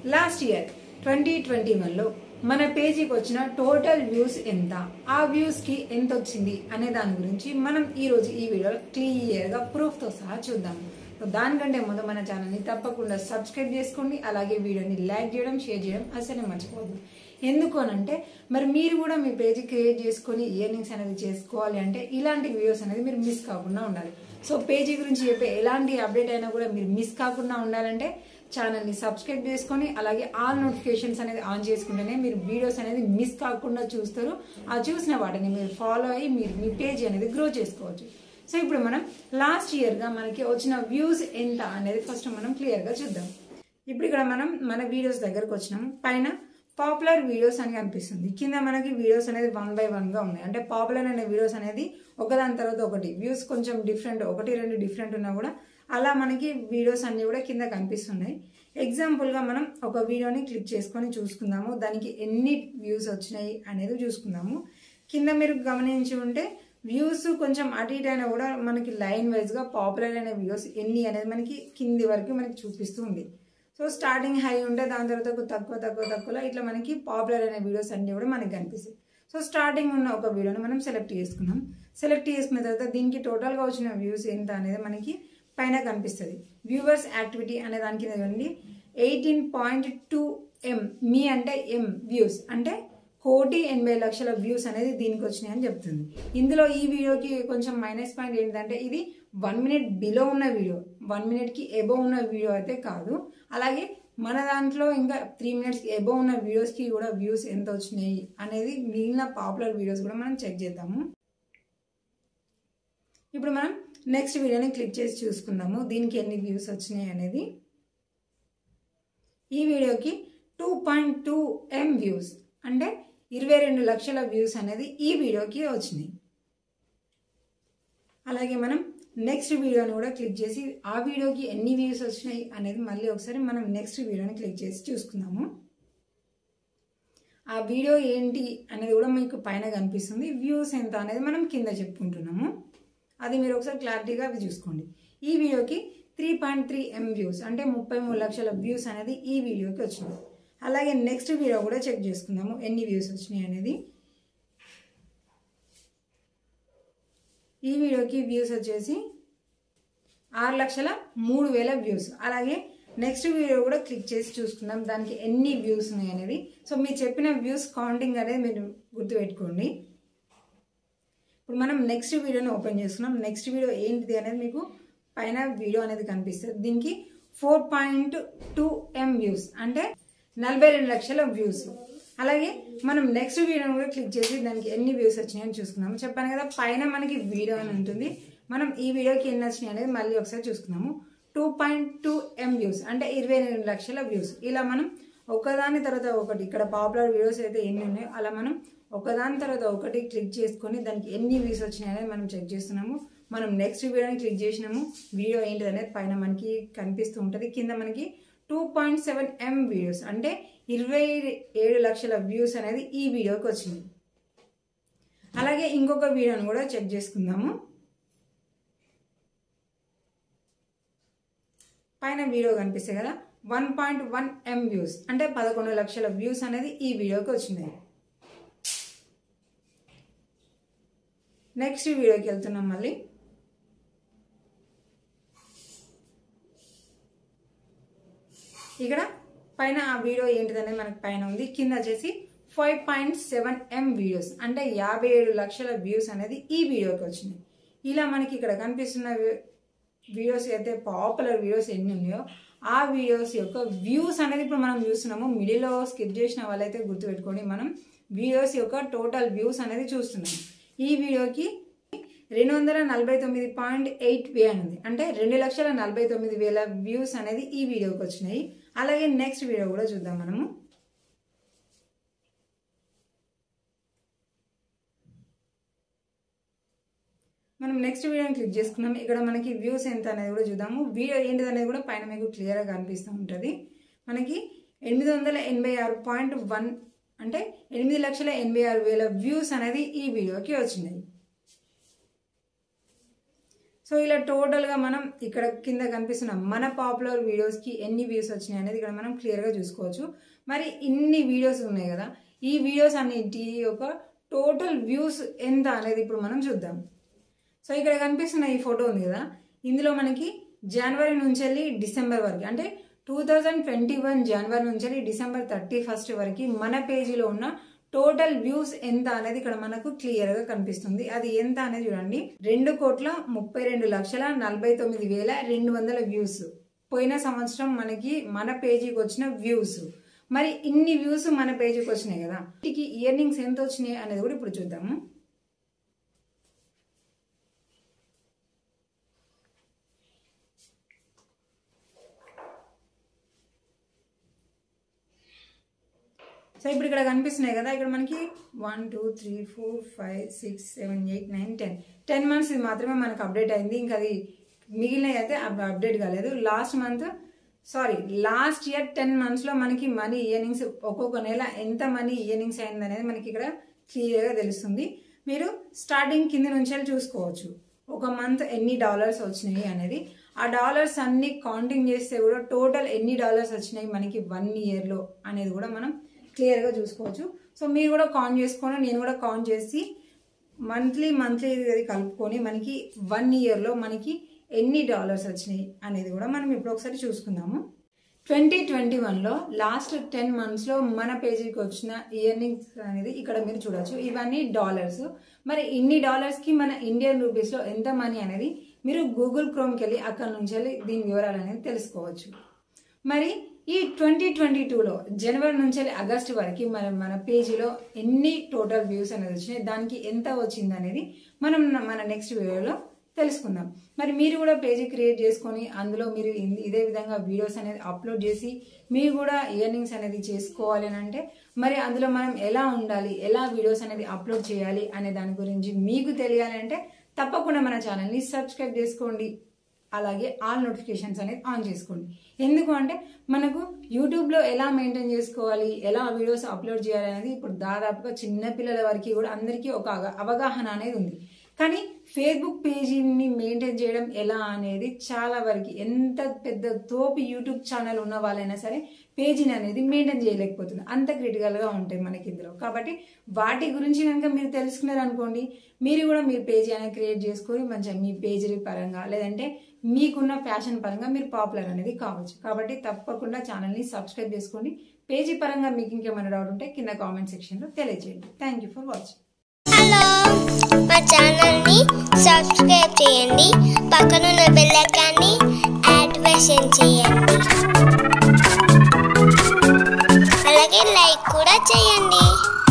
last year twenty twenty వన్లో మన పేజీకి వచ్చిన టోటల్ వ్యూస్ ఎంత ఆ వ్యూస్కి ఎంత వచ్చింది అనే దాని గురించి మనం ఈరోజు ఈ వీడియోలో క్లియర్గా ప్రూఫ్తో సహా చూద్దాం సో దానికంటే ముందు మన ఛానల్ని తప్పకుండా సబ్స్క్రైబ్ చేసుకోండి అలాగే వీడియోని లైక్ చేయడం షేర్ చేయడం అసలే మర్చిపోవద్దు ఎందుకు అనంటే మరి మీరు కూడా మీ పేజీ క్రియేట్ చేసుకొని ఇయర్నింగ్స్ అనేది చేసుకోవాలి అంటే ఇలాంటి వీడియోస్ అనేది మీరు మిస్ కాకుండా ఉండాలి సో పేజీ గురించి చెప్పే ఎలాంటి అప్డేట్ అయినా కూడా మీరు మిస్ కాకుండా ఉండాలంటే ఛానల్ని సబ్స్క్రైబ్ చేసుకొని అలాగే ఆల్ నోటిఫికేషన్స్ అనేది ఆన్ చేసుకుంటేనే మీరు వీడియోస్ అనేది మిస్ కాకుండా చూస్తారు ఆ చూసిన వాటిని మీరు ఫాలో అయ్యి మీరు మీ పేజీ అనేది గ్రో చేసుకోవచ్చు సో ఇప్పుడు మనం లాస్ట్ ఇయర్గా మనకి వచ్చిన వ్యూస్ ఎంత అనేది ఫస్ట్ మనం క్లియర్గా చూద్దాం ఇప్పుడు ఇక్కడ మనం మన వీడియోస్ దగ్గరకు వచ్చినాం పైన పాపులర్ వీడియోస్ అని కనిపిస్తుంది కింద మనకి వీడియోస్ అనేది వన్ బై వన్గా ఉన్నాయి అంటే పాపులర్ అనే వీడియోస్ అనేది ఒకదాని తర్వాత ఒకటి వ్యూస్ కొంచెం డిఫరెంట్ ఒకటి రెండు డిఫరెంట్ ఉన్నా కూడా అలా మనకి వీడియోస్ అన్నీ కూడా కింద కనిపిస్తున్నాయి ఎగ్జాంపుల్గా మనం ఒక వీడియోని క్లిక్ చేసుకొని చూసుకుందాము దానికి ఎన్ని వ్యూస్ వచ్చినాయి అనేది చూసుకుందాము కింద మీరు గమనించి ఉంటే వ్యూస్ కొంచెం అటు ఇటు అయినా కూడా మనకి లైన్ వైజ్గా పాపులర్ అయిన వీడియోస్ ఎన్ని అనేది మనకి కింది వరకు మనకి చూపిస్తూ ఉంది సో స్టార్టింగ్ హై ఉంటే దాని తర్వాత తక్కువ తక్కువ తక్కువలో ఇట్లా మనకి పాపులర్ అయిన వీడియోస్ అన్నీ కూడా మనకి కనిపిస్తాయి సో స్టార్టింగ్ ఉన్న ఒక వీడియోని మనం సెలెక్ట్ చేసుకున్నాం సెలెక్ట్ చేసుకున్న తర్వాత దీనికి టోటల్గా వచ్చిన వ్యూస్ ఎంత అనేది మనకి పైన కనిపిస్తుంది వ్యూవర్స్ యాక్టివిటీ అనే దాని కింద చూడండి ఎయిటీన్ పాయింట్ టూ ఎం మీ అంటే ఎం వ్యూస్ అంటే కోటి ఎనభై లక్షల వ్యూస్ అనేది దీనికి వచ్చినాయి అని చెప్తుంది ఇందులో ఈ వీడియోకి కొంచెం మైనస్ పాయింట్ ఏంటంటే ఇది వన్ మినిట్ బిలో ఉన్న వీడియో వన్ మినిట్కి ఎబో ఉన్న వీడియో అయితే కాదు అలాగే మన దాంట్లో ఇంకా త్రీ మినిట్స్ ఎబో ఉన్న వీడియోస్కి కూడా వ్యూస్ ఎంత వచ్చినాయి అనేది మిగిలిన పాపులర్ వీడియోస్ కూడా మనం చెక్ చేద్దాము ఇప్పుడు మనం నెక్స్ట్ వీడియోని క్లిక్ చేసి చూసుకుందాము దీనికి ఎన్ని వ్యూస్ వచ్చినాయి అనేది ఈ వీడియోకి two point two M views అంటే ఇరవై రెండు లక్షల వ్యూస్ అనేది ఈ వీడియోకి వచ్చినాయి అలాగే మనం నెక్స్ట్ వీడియోని కూడా క్లిక్ చేసి ఆ వీడియోకి ఎన్ని వ్యూస్ వచ్చినాయి అనేది మళ్ళీ ఒకసారి మనం నెక్స్ట్ వీడియోని క్లిక్ చేసి చూసుకుందాము ఆ వీడియో ఏంటి అనేది కూడా మీకు పైన కనిపిస్తుంది వ్యూస్ ఎంత అనేది మనం కింద చెప్పుకుంటున్నాము అది మీరు ఒకసారి క్లారిటీగా అవి చూసుకోండి ఈ వీడియోకి three point three M views అంటే ముప్పై మూడు లక్షల వ్యూస్ అనేది ఈ వీడియోకి వచ్చింది అలాగే నెక్స్ట్ వీడియో కూడా చెక్ చేసుకుందాము ఎన్ని వ్యూస్ వచ్చినాయి అనేది ఈ వీడియోకి వ్యూస్ వచ్చేసి ఆరు లక్షల మూడు వేల వ్యూస్ అలాగే నెక్స్ట్ వీడియో కూడా క్లిక్ చేసి చూసుకుందాం దానికి ఎన్ని వ్యూస్ ఉన్నాయి అనేది సో మీరు చెప్పిన వ్యూస్ కౌంటింగ్ అనేది మీరు గుర్తుపెట్టుకోండి ఇప్పుడు మనం నెక్స్ట్ వీడియోని ఓపెన్ చేసుకున్నాం నెక్స్ట్ వీడియో ఏంటిది అనేది మీకు పైన వీడియో అనేది కనిపిస్తుంది దీనికి four point two M views అంటే నలభై రెండు లక్షల వ్యూస్ అలాగే మనం నెక్స్ట్ వీడియోని కూడా క్లిక్ చేసి దానికి ఎన్ని వ్యూస్ వచ్చినాయని చూసుకున్నాము చెప్పాను కదా పైన మనకి వీడియో అని ఉంటుంది మనం ఈ వీడియోకి ఎన్ని వచ్చినాయి అనేది మళ్ళీ ఒకసారి చూసుకున్నాము two point two M views అంటే ఇరవై రెండు లక్షల వ్యూస్ ఇలా మనం ఒకదాని తర్వాత ఒకటి ఇక్కడ పాపులర్ వీడియోస్ అయితే ఎన్ని ఉన్నాయో అలా మనం ఒకదాని తర్వాత ఒకటి క్లిక్ చేసుకొని దానికి ఎన్ని వ్యూస్ వచ్చినాయి అనేది మనం చెక్ చేస్తున్నాము మనం నెక్స్ట్ వీడియోని క్లిక్ చేసినాము వీడియో ఏంటిది అనేది పైన మనకి కనిపిస్తూ ఉంటుంది కింద మనకి two point seven M videos అంటే ఇరవై ఏడు లక్షల వ్యూస్ అనేది ఈ వీడియోకి వచ్చింది అలాగే ఇంకొక వీడియోని కూడా చెక్ చేసుకుందాము పైన వీడియో కనిపిస్తాయి కదా one point one M views అంటే పదకొండు లక్షల వ్యూస్ అనేది ఈ వీడియోకి వచ్చింది నెక్స్ట్ వీడియోకి వెళ్తున్నాం మళ్ళీ ఇక్కడ పైన ఆ వీడియో ఏంటిదనేది మనకి పైన ఉంది కింద వచ్చేసి five point seven M videos అంటే యాభై ఏడు లక్షల వ్యూస్ అనేది ఈ వీడియోకి వచ్చినాయి ఇలా మనకి ఇక్కడ కనిపిస్తున్న వీడియోస్ అయితే పాపులర్ వీడియోస్ ఎన్ని ఉన్నాయో ఆ వీడియోస్ యొక్క వ్యూస్ అనేది ఇప్పుడు మనం చూస్తున్నాము మిడిల్లో స్కిప్ చేసిన వాళ్ళైతే గుర్తుపెట్టుకోండి మనం వీడియోస్ యొక్క టోటల్ వ్యూస్ అనేది చూస్తున్నాం ఈ వీడియోకి రెండు వందల నలభై తొమ్మిది పాయింట్ ఎయిట్ వే అని ఉంది అంటే రెండు లక్షల నలభై తొమ్మిది వేల వ్యూస్ అనేది ఈ వీడియోకి వచ్చినాయి అలాగే నెక్స్ట్ వీడియో కూడా చూద్దాం మనము మనం నెక్స్ట్ వీడియోని క్లిక్ చేసుకున్నాం ఇక్కడ మనకి వ్యూస్ ఎంత అనేది కూడా చూద్దాము వీడియో ఏంటిది అనేది కూడా పైన మీకు క్లియర్గా కనిపిస్తూ ఉంటుంది మనకి ఎనిమిది వందల ఎనభై ఆరు పాయింట్ వన్ అంటే ఎనిమిది లక్షల ఎనభై ఆరు వేల వ్యూస్ అనేది ఈ వీడియోకి వచ్చినాయి సో ఇలా టోటల్గా మనం ఇక్కడ కింద కనిపిస్తున్న మన పాపులర్ వీడియోస్కి ఎన్ని వ్యూస్ వచ్చినాయి అనేది ఇక్కడ మనం క్లియర్గా చూసుకోవచ్చు మరి ఇన్ని వీడియోస్ ఉన్నాయి కదా ఈ వీడియోస్ అన్నింటి యొక్క టోటల్ వ్యూస్ ఎంత అనేది ఇప్పుడు మనం చూద్దాం సో ఇక్కడ కనిపిస్తున్న ఈ ఫోటో ఉంది కదా ఇందులో మనకి జనవరి నుంచి వెళ్ళి డిసెంబర్ వరకు అంటే టూ థౌజండ్ ట్వంటీ వన్ జనవరి నుంచి వెళ్ళి డిసెంబర్ థర్టీ ఫస్ట్ వరకు మన పేజీలో ఉన్న టోటల్ వ్యూస్ ఎంత అనేది ఇక్కడ మనకు క్లియర్ గా కనిపిస్తుంది అది ఎంత అనేది చూడండి రెండు కోట్ల ముప్పై రెండు లక్షల నలభై తొమ్మిది వేల రెండు వందల వ్యూస్ పోయిన సంవత్సరం మనకి మన పేజీకి వచ్చిన వ్యూస్ మరి ఇన్ని వ్యూస్ మన పేజీకి వచ్చినాయి కదా వీటికి ఇయర్నింగ్స్ ఎంత వచ్చినాయి అనేది కూడా ఇప్పుడు చూద్దాము సో ఇప్పుడు ఇక్కడ కనిపిస్తున్నాయి కదా ఇక్కడ మనకి one two three four five six seven eight nine ten ten months ఇది మాత్రమే మనకు అప్డేట్ అయింది ఇంకా అది మిగిలినవి అయితే అప్డేట్ కాలేదు last month sorry last year ten మంత్స్లో మనకి మనీ ఇయర్నింగ్స్ ఒక్కొక్క నెల ఎంత మనీ ఇయర్నింగ్స్ అయింది అనేది మనకి ఇక్కడ క్లియర్గా తెలుస్తుంది మీరు స్టార్టింగ్ కింద నుంచి చూసుకోవచ్చు ఒక మంత్ ఎన్ని డాలర్స్ వచ్చినాయి అనేది ఆ డాలర్స్ అన్ని కౌంటింగ్ చేస్తే కూడా టోటల్ ఎన్ని డాలర్స్ వచ్చినాయి మనకి వన్ ఇయర్లో అనేది కూడా మనం క్లియర్గా చూసుకోవచ్చు సో మీరు కూడా కౌంట్ చేసుకొని నేను కూడా కౌంట్ చేసి మంత్లీ మంత్లీ ఇది కలుపుకొని మనకి వన్ ఇయర్లో మనకి ఎన్ని డాలర్స్ వచ్చినాయి అనేది కూడా మనం ఇప్పుడు ఒకసారి చూసుకుందాము ట్వంటీ ట్వంటీ వన్లో లాస్ట్ టెన్ మంత్స్లో మన పేజీకి వచ్చిన ఇయర్నింగ్స్ అనేది ఇక్కడ మీరు చూడొచ్చు ఇవన్నీ డాలర్స్ మరి ఇన్ని డాలర్స్కి మన ఇండియన్ రూపీస్లో ఎంత మనీ అనేది మీరు గూగుల్ క్రోమ్కి వెళ్ళి అక్కడ నుంచి వెళ్ళి దీని వివరాలు అనేది తెలుసుకోవచ్చు మరి ఈ ట్వంటీ ట్వంటీ టూలో జనవరి నుంచి ఆగస్టు వరకు మన మన పేజీలో ఎన్ని టోటల్ వ్యూస్ అనేది వచ్చినాయి దానికి ఎంత వచ్చింది అనేది మనం మన నెక్స్ట్ వీడియోలో తెలుసుకుందాం మరి మీరు కూడా పేజీ క్రియేట్ చేసుకొని అందులో మీరు ఇదే విధంగా వీడియోస్ అనేది అప్లోడ్ చేసి మీరు కూడా ఇయర్నింగ్స్ అనేది చేసుకోవాలి అని అంటే మరి అందులో మనం ఎలా ఉండాలి ఎలా వీడియోస్ అనేది అప్లోడ్ చేయాలి అనే దాని గురించి మీకు తెలియాలి అంటే తప్పకుండా మన ఛానల్ని సబ్స్క్రైబ్ చేసుకోండి అలాగే ఆల్ నోటిఫికేషన్స్ అనేది ఆన్ చేసుకోండి ఎందుకు అంటే మనకు యూట్యూబ్లో ఎలా మెయింటైన్ చేసుకోవాలి ఎలా వీడియోస్ అప్లోడ్ చేయాలి అనేది ఇప్పుడు దాదాపుగా చిన్న పిల్లల వరకు కూడా అందరికీ ఒక అవగాహన అనేది ఉంది కానీ ఫేస్బుక్ పేజీని మెయింటైన్ చేయడం ఎలా అనేది చాలా వరకు ఎంత పెద్ద తోపు యూట్యూబ్ ఛానల్ ఉన్న వాళ్ళైనా సరే పేజీని అనేది మెయింటైన్ చేయలేకపోతుంది అంత క్రిటికల్గా ఉంటాయి మనకి ఇందులో కాబట్టి వాటి గురించి కనుక మీరు తెలుసుకున్నారు అనుకోండి మీరు కూడా మీరు పేజీ అనేది క్రియేట్ చేసుకొని మంచిగా మీ పేజీ పరంగా లేదంటే మీకున్న ఫ్యాషన్ పరంగా మీరు పాపులర్ అనేది కావచ్చు కాబట్టి తప్పకుండా ఛానల్ని సబ్స్క్రైబ్ చేసుకోండి పేజీ పరంగా మీకు ఇంకేమైనా డౌట్ ఉంటే కింద కామెంట్ సెక్షన్లో తెలియజేయండి thank you for watching hello మా ఛానల్ని సబ్స్క్రైబ్ చేయండి పక్కనున్న బెల్ ఐకాన్ని యాక్టివేషన్ చేయండి అలాగే లైక్ కూడా చేయండి